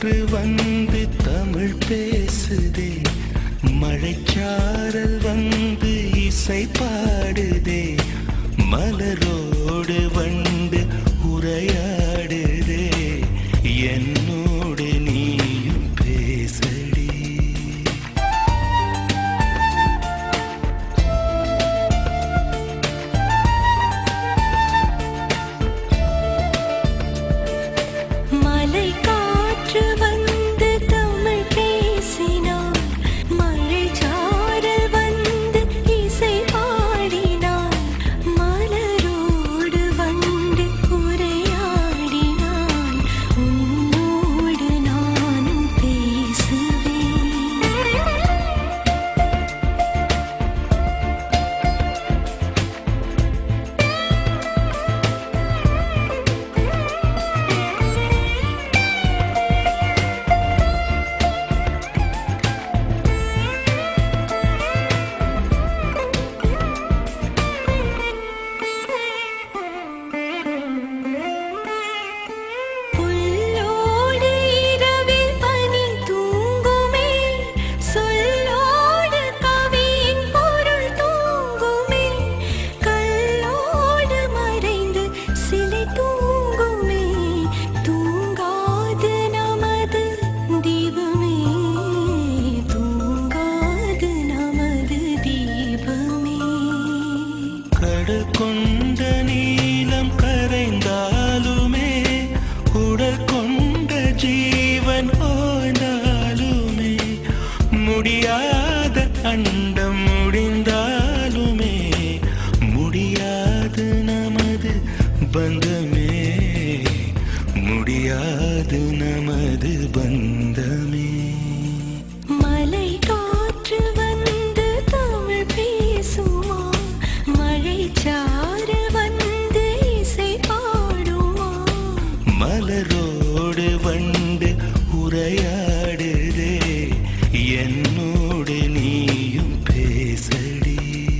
காற்று வந்து தமிழ் பேசுதே மழைச்சாரல் வந்து இசை பாடுதே மலரோடு வண்டு உரையாடுதே என்னோடு நீயும் பேசடி மலை காற்று வந்து தமிழ் பேசினார் மழை சாரல் வந்து இசை பாடினார் மலரோடு வந்து உரையாடினான் உன்னோடு நானும் பேசுவேன் புல்லோடு இரவில் பனி தூங்குமே சொல்லோடு கவியின் பொருள் தூங்குமே கல்லோடு மறைந்து சிலை தூங்குமே தூங்காது நமது தீபமே தூங்காது நமது தீபமே கடல் கொண்ட நீளம் கரைந்தாலுமே உடல் கொண்ட ஜீவன் ஓய்ந்தாலுமே முடியாத அண்டம் முடிந்தாலுமே முடியாது நமது பந்தமே முடியாது நமது பந்தமே மலை காற்று வந்து தமிழ் பேசுமா மழை சாரல் வந்து இசை பாடுமா மலரோடு வண்டு உரையாடுதே என்னோடு நீயும் பேசடி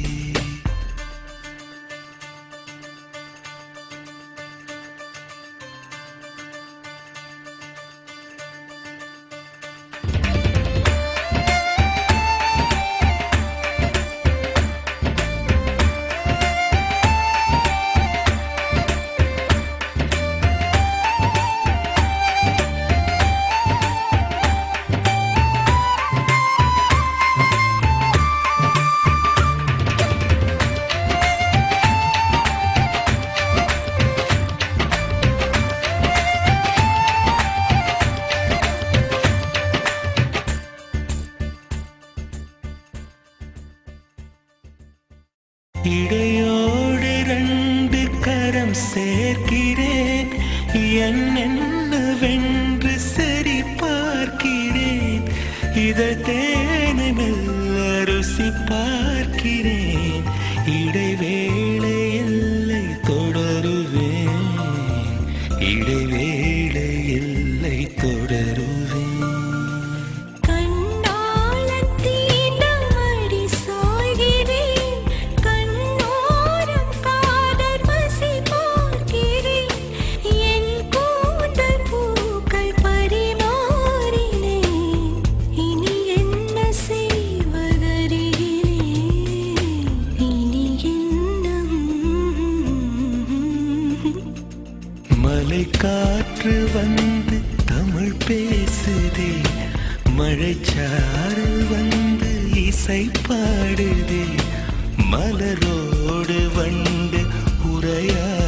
இடையோடு ரெண்டு கரம் சேர்க்கிறேன் என்னென்னவென்று சரி பார்க்கிறேன் இதழ் தேனை மெல்ல ருசி பார்க்கிறேன் இடைவேளை எல்லை தொடருவேன் இடைவேளை எல்லை தொடருவேன் கண்ணாளன் தீண்டமடி சாய்கிறேன் கண்ணோரம் காதல் பசி பார்க்கிறேன் என் கூந்தல் பூக்கள் பரிமாறினேன் இனி என்ன செய்வதறிகிறேன் இனி என்ன மலை காற்று வந்து தமிழ் பேசுதே மழைச்சாரல் வந்து இசை பாடுதே மலரோடு வண்டு உரையா